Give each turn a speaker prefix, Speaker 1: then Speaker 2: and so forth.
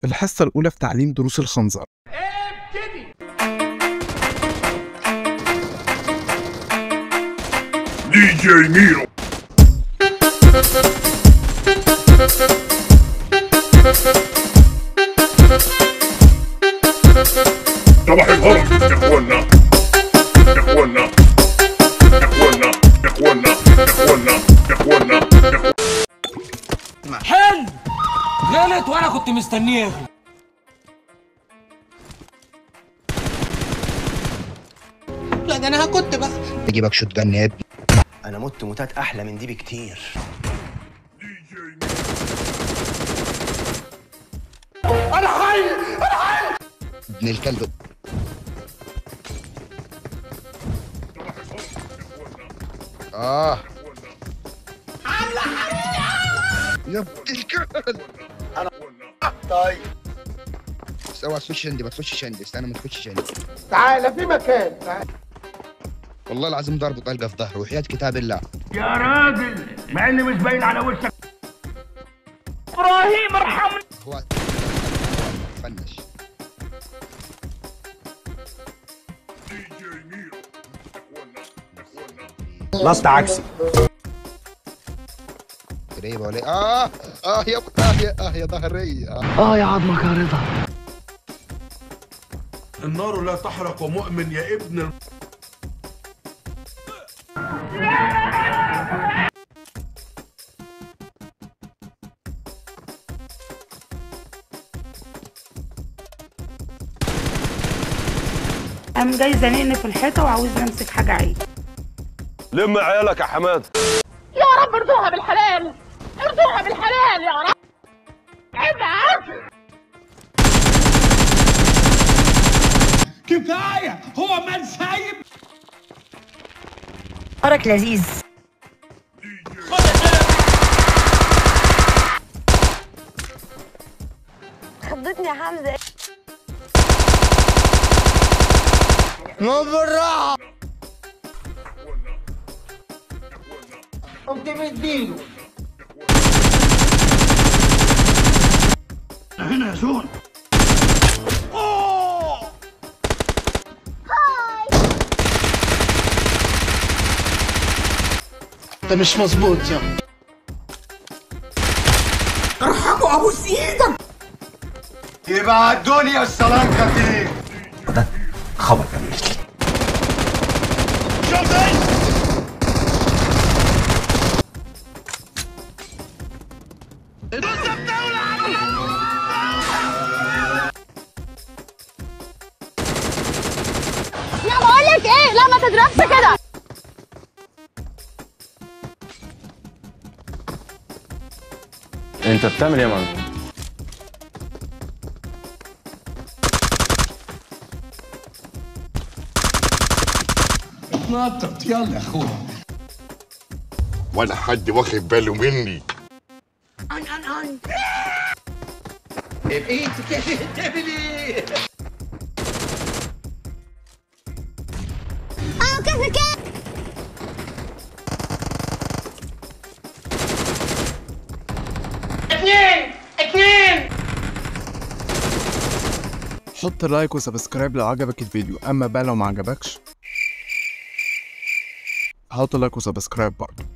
Speaker 1: الحصة الأولى في تعليم دروس الخنزر
Speaker 2: دي جي ميرو صباح الهرم يا اخوانا يا اخوانا يا اخوانا يا اخوانا يا اخوانا يا اخوانا يا اخوانا
Speaker 3: حلو غلط وانا كنت مستنيه
Speaker 4: لا ده انا كنت بقى
Speaker 5: اجيبك شوت جن يا ابني
Speaker 6: انا مت موتات احلى من دي بكتير
Speaker 2: دي جي ميرو
Speaker 5: ابن الكلب اه يا ابن الكلب
Speaker 6: طيب
Speaker 5: بس اوعى تخش عندي ما تخشش عندي استنى ما تخشش عندي
Speaker 4: تعالى في مكان تعالى.
Speaker 5: والله العظيم ضربه طلقه في ظهره وحياة كتاب الله
Speaker 2: يا راجل مع اني مش باين على وشك
Speaker 5: هو فنش
Speaker 2: دي جي ميرو يا اخوانا يا اخوانا
Speaker 3: لست عكسي
Speaker 5: قريبه ولا إيه؟ اه اه يا اه يا اه يا ظهري آه.
Speaker 2: النار لا تحرق مؤمن يا ابن ال...
Speaker 7: قام جاي زنقني في الحيطه وعاوزني امسك حاجه عيب
Speaker 8: لم عيالك يا حماد
Speaker 9: يا رب ارزقها بالحلال ارزقها بالحلال يا رب عيب عارف
Speaker 3: كفايه هو من سايب
Speaker 7: نهارك لذيذ
Speaker 9: خضتني يا حمزه
Speaker 4: قمت مديله انت مش مظبوط يا ارحموا ابو سيدك
Speaker 6: يبقى الدنيا السلام كتير
Speaker 3: خبر جميل
Speaker 9: لا بقول لك ايه لا ما تضربش كده
Speaker 8: انت بتعمل ايه يا معلم
Speaker 3: اتنطط يلا يا اخويا
Speaker 2: ولا حد واخد باله مني
Speaker 4: ايه انت كده بتعمل ايه
Speaker 9: اه كده كده
Speaker 1: حط لايك وسبسكرايب لو عجبك الفيديو أما بقى لو ما عجبكش حط لايك وسبسكرايب برضه